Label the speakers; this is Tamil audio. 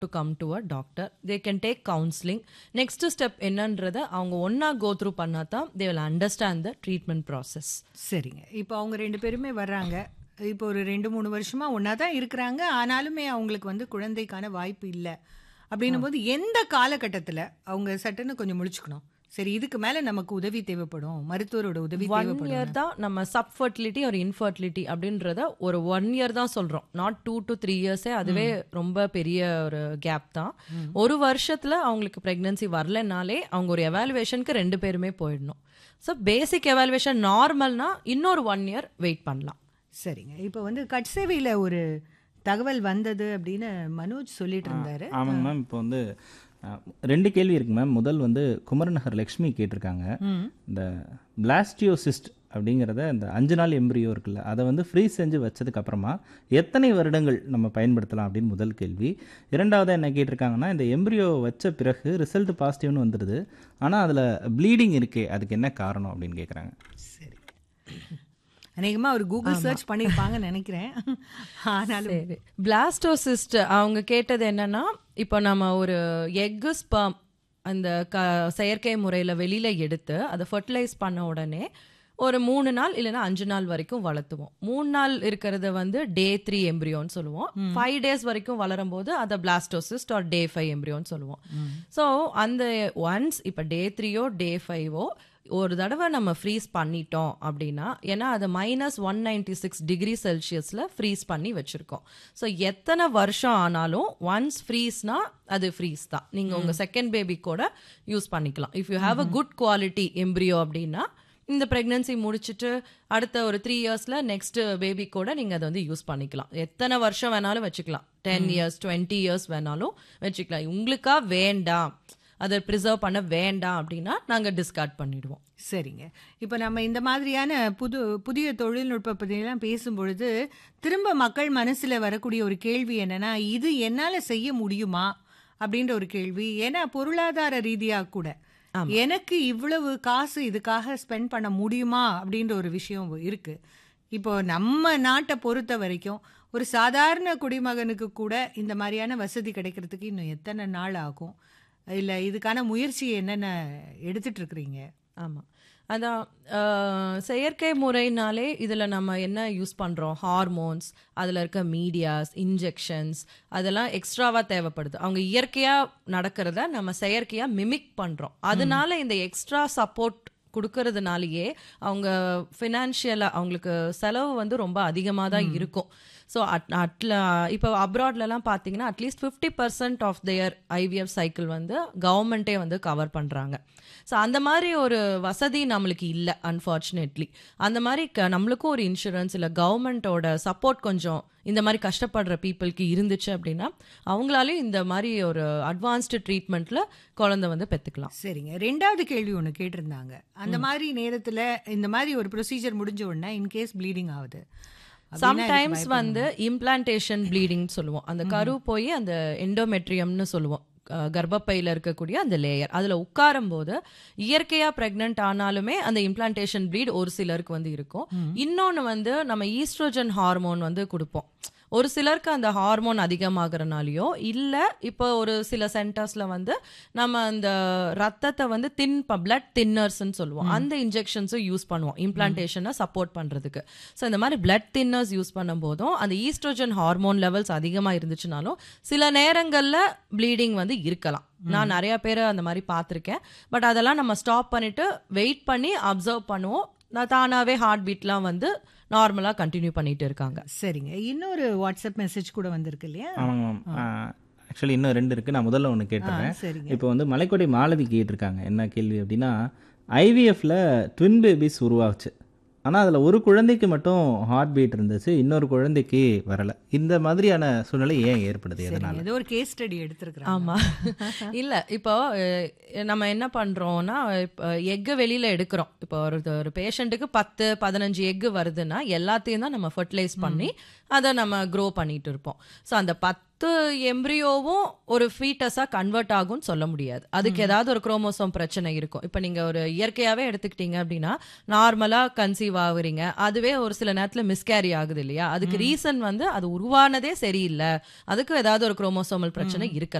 Speaker 1: to come to a doctor they can take counselling next step என்னன்றத அவங்க ஒன்றா கோ த்ரூ பண்ணா தான் they will understand the treatment process
Speaker 2: சரிங்க இப்போ அவங்க ரெண்டு பேருமே வர்றாங்க இப்போ ஒரு ரெண்டு மூணு வருஷமா ஒன்றா தான் இருக்கிறாங்க ஆனாலுமே அவங்களுக்கு வந்து குழந்தைக்கான வாய்ப்பு இல்லை அப்படின்னும் போது எந்த காலகட்டத்தில் அவங்க சட்டுன்னு கொஞ்சம் முழிச்சுக்கணும் சரி இதுக்கு மேலே நமக்கு உதவி தேவைப்படும் மருத்துவரோட உதவி
Speaker 1: ஒன்
Speaker 2: தேவைப்படும்
Speaker 1: இயர் தான் நம்ம சப்ஃபர்டிலிட்டி ஒரு இன்ஃபர்டிலிட்டி அப்படின்றத ஒரு ஒன் இயர் தான் சொல்றோம் நாட் டூ டு த்ரீ இயர்ஸே அதுவே ரொம்ப பெரிய ஒரு கேப் தான் ஒரு வருஷத்துல அவங்களுக்கு பிரெக்னன்சி வரலனாலே அவங்க ஒரு எவாலுவேஷனுக்கு ரெண்டு பேருமே போயிடணும் ஸோ பேசிக் எவாலுவேஷன் நார்மல்னா இன்னொரு ஒன் இயர் வெயிட் பண்ணலாம்
Speaker 2: சரிங்க இப்போ வந்து கட்சேவையில் ஒரு தகவல் வந்தது அப்படின்னு மனோஜ் சொல்லிட்டு இருந்தாரு
Speaker 3: ஆமாங்க மேம் இப்போ வந்து அஹ், ரெண்டு கேள்வி இருக்கு மேம் முதல் வந்து குமரநகர் லக்ஷ்மி கேட்டிருக்காங்க இந்த பிளாஸ்டியோசிஸ்ட் அப்படிங்கிறத இந்த அஞ்சு நாள் எம்பிரியோ இருக்குல்ல அதை வந்து ஃப்ரீஸ் செஞ்சு வச்சதுக்கு அப்புறமா எத்தனை வருடங்கள் நம்ம பயன்படுத்தலாம் அப்படின்னு முதல் கேள்வி இரண்டாவது என்ன கேட்டிருக்காங்கன்னா இந்த எம்பிரியோ வச்ச பிறகு ரிசல்ட் பாசிட்டிவ்னு வந்துடுது ஆனால் அதில் ப்ளீடிங் இருக்கே அதுக்கு என்ன காரணம் அப்படின்னு கேட்குறாங்க
Speaker 2: சரி அநேகமாக அவர் கூகுள் சர்ச் பண்ணியிருப்பாங்கன்னு நினைக்கிறேன் ஆனாலும்
Speaker 1: சரி பிளாஸ்டோசிஸ்ட் அவங்க கேட்டது என்னன்னா இப்போ நம்ம ஒரு எக்கு ஸ்பம் அந்த க செயற்கை முறையில் வெளியில் எடுத்து அதை ஃபர்டிலைஸ் பண்ண உடனே ஒரு மூணு நாள் இல்லைன்னா அஞ்சு நாள் வரைக்கும் வளர்த்துவோம் மூணு நாள் இருக்கிறத வந்து டே த்ரீ எம்ப்ரியோன்னு சொல்லுவோம் ஃபைவ் டேஸ் வரைக்கும் வளரும் போது அதை பிளாஸ்டோசிஸ்ட் ஆர் டே ஃபைவ் எம்ப்ரியோன்னு சொல்லுவோம் ஸோ அந்த ஒன்ஸ் இப்போ டே த்ரீயோ டே ஃபைவோ ஒரு தடவை நம்ம ஃப்ரீஸ் பண்ணிட்டோம் அப்படின்னா ஏன்னா அது minus one ninety six degree செல்சியஸில் ஃப்ரீஸ் பண்ணி வச்சுருக்கோம் ஸோ எத்தனை வருஷம் ஆனாலும் ஒன்ஸ் ஃப்ரீஸ்னா அது ஃப்ரீஸ் தான் நீங்கள் உங்கள் செகண்ட் பேபி கூட யூஸ் பண்ணிக்கலாம் if you have a good quality embryo அப்படின்னா இந்த ப்ரெக்னன்சி முடிச்சுட்டு அடுத்த ஒரு த்ரீ இயர்ஸில் நெக்ஸ்ட் பேபி கூட நீங்கள் அதை வந்து யூஸ் பண்ணிக்கலாம் எத்தனை வருஷம் வேணாலும் வச்சுக்கலாம் டென் இயர்ஸ் டுவெண்ட்டி இயர்ஸ் வேணாலும் வச்சுக்கலாம் உங்களுக்கா வேண்டாம் அதை ப்ரிசர்வ் பண்ண வேண்டாம் அப்படின்னா நாங்கள் டிஸ்கார்ட் பண்ணிடுவோம்
Speaker 2: சரிங்க இப்போ நம்ம இந்த மாதிரியான புது புதிய தொழில்நுட்ப பற்றியெல்லாம் பேசும்பொழுது திரும்ப மக்கள் மனசில் வரக்கூடிய ஒரு கேள்வி என்னன்னா இது என்னால் செய்ய முடியுமா அப்படின்ற ஒரு கேள்வி ஏன்னா பொருளாதார ரீதியாக கூட எனக்கு இவ்வளவு காசு இதுக்காக ஸ்பெண்ட் பண்ண முடியுமா அப்படின்ற ஒரு விஷயம் இருக்கு இப்போ நம்ம நாட்டை பொறுத்த வரைக்கும் ஒரு சாதாரண குடிமகனுக்கு கூட இந்த மாதிரியான வசதி கிடைக்கிறதுக்கு இன்னும் எத்தனை நாள் ஆகும் இல்லை இதுக்கான முயற்சி என்னென்ன எடுத்துட்டு இருக்கிறீங்க
Speaker 1: ஆமாம் அதான் அஹ், செயற்கை முறைனாலே இதில் நம்ம என்ன யூஸ் பண்ணுறோம் ஹார்மோன்ஸ் அதில் இருக்க மீடியாஸ் இன்ஜெக்ஷன்ஸ் அதெல்லாம் எக்ஸ்ட்ராவாக தேவைப்படுது அவங்க இயற்கையாக நடக்கிறத நம்ம செயற்கையாக மிமிக் பண்ணுறோம் அதனால இந்த எக்ஸ்ட்ரா சப்போர்ட் கொடுக்கறதுனாலயே அவங்க ஃபினான்ஷியலாக அவங்களுக்கு செலவு வந்து ரொம்ப அதிகமாக தான் இருக்கும் ஸோ அட் அட்ல இப்போ அப்ராட்லலாம் பார்த்தீங்கன்னா at least fifty percent of their IVF cycle வந்து கவர்மெண்ட்டே வந்து கவர் பண்ணுறாங்க ஸோ அந்த மாதிரி ஒரு வசதி நம்மளுக்கு இல்லை அன்ஃபார்ச்சுனேட்லி அந்த மாதிரி க நம்மளுக்கும் ஒரு இன்சூரன்ஸ் இல்லை கவர்மெண்ட்டோட சப்போர்ட் கொஞ்சம் இந்த மாதிரி கஷ்டப்படுற பீப்புளுக்கு இருந்துச்சு அப்படின்னா அவங்களாலையும் இந்த மாதிரி ஒரு அட்வான்ஸ்டு ட்ரீட்மெண்ட்டில் குழந்தை வந்து பெற்றுக்கலாம்
Speaker 2: சரிங்க ரெண்டாவது கேள்வி ஒன்று கேட்டிருந்தாங்க அந்த மாதிரி நேரத்தில் இந்த மாதிரி ஒரு ப்ரொசீஜர் முடிஞ்ச உடனே இன்கேஸ் ப்ளீடிங் ஆகுது அப்படின்னா இதுக்கு
Speaker 1: சம்டைம்ஸ் வந்து இம்ப்ளான்டேஷன் ப்ளீடிங் சொல்லுவோம் அந்த கரு போய் அந்த எண்டோமெட்ரியம்னு சொல்லுவோம் அஹ் கர்ப்பப்பையில இருக்கக்கூடிய அந்த லேயர் அதுல உட்காரும் போது இயற்கையா பிரெக்னென்ட் ஆனாலுமே அந்த இம்ப்ளான்டேஷன் ப்ளீட் ஒரு சிலருக்கு வந்து இருக்கும் இன்னொன்னு வந்து நம்ம ஈஸ்ட்ரோஜன் ஹார்மோன் வந்து கொடுப்போம் ஒரு சிலருக்கு அந்த ஹார்மோன் அதிகமாகறனாலயோ இல்ல இப்போ ஒரு சில சென்டர்ஸ்ல வந்து நம்ம அந்த ரத்தத்தை வந்து தின் பிளட் தின்னர்ஸ்னு சொல்லுவோம் அந்த இன்ஜெக்ஷன்ஸும் யூஸ் பண்ணுவோம் இம்ப்ளான்டேஷனை சப்போர்ட் பண்றதுக்கு ஸோ இந்த மாதிரி பிளட் தின்னர்ஸ் யூஸ் பண்ணும்போதும் அந்த ஈஸ்ட்ரோஜன் ஹார்மோன் லெவல்ஸ் அதிகமாக இருந்துச்சுனாலும் சில நேரங்களில் ப்ளீடிங் வந்து இருக்கலாம் நான் நிறைய பேரை அந்த மாதிரி பார்த்துருக்கேன் பட் அதெல்லாம் நம்ம ஸ்டாப் பண்ணிட்டு வெயிட் பண்ணி அப்சர்வ் பண்ணுவோம் நான் தானாகவே ஹார்ட் பீட்லாம் வந்து நார்மலாக கண்டினியூ பண்ணிட்டு இருக்காங்க
Speaker 2: சரிங்க இன்னொரு வாட்ஸ்அப் மெசேஜ் கூட வந்திருக்கு இல்லையா
Speaker 3: ஆமாங்க மேம் ஆக்சுவலி இன்னும் ரெண்டு இருக்குது நான் முதல்ல ஒன்று கேட்டுறேன்
Speaker 2: சரிங்க
Speaker 3: இப்போ வந்து மலைக்கோட்டை மாலதி கேட்டிருக்காங்க என்ன கேள்வி அப்படின்னா ஐவிஎஃப்ல ட்வின் பேபிஸ் உருவாச்சு ஆனால் அதில் ஒரு குழந்தைக்கு மட்டும் ஹார்ட் பீட் இருந்துச்சு இன்னொரு குழந்தைக்கு வரலை இந்த மாதிரியான சூழ்நிலை ஏன் ஏற்படுது எதனால்
Speaker 2: ஏதோ ஒரு கேஸ் ஸ்டடி எடுத்திருக்கிறேன்
Speaker 1: ஆமா இல்ல இப்போ அஹ், நம்ம என்ன பண்றோம்னா இப்போ எக்கு வெளியில எடுக்கிறோம் இப்போ ஒரு ஒரு பேஷண்ட்டுக்கு பத்து பதினஞ்சு எக்கு வருதுன்னா எல்லாத்தையும் தான் நம்ம ஃபர்டிலைஸ் பண்ணி அதை நம்ம க்ரோ பண்ணிட்டு இருப்போம் ஸோ அந்த பத்து பத்து எம்ப்ரியோவும் ஒரு ஃபீட்டஸா கன்வெர்ட் ஆகும்னு சொல்ல முடியாது அதுக்கு ஏதாவது ஒரு குரோமோசோம் பிரச்சனை இருக்கும் இப்போ நீங்க ஒரு இயற்கையாவே எடுத்துக்கிட்டீங்க அப்படின்னா நார்மலா கன்சீவ் ஆகுறீங்க அதுவே ஒரு சில நேரத்துல மிஸ்கேரி ஆகுது இல்லையா அதுக்கு ரீசன் வந்து அது உருவானதே சரியில்லை அதுக்கு ஏதாவது ஒரு குரோமோசோமல் பிரச்சனை இருக்கலாம்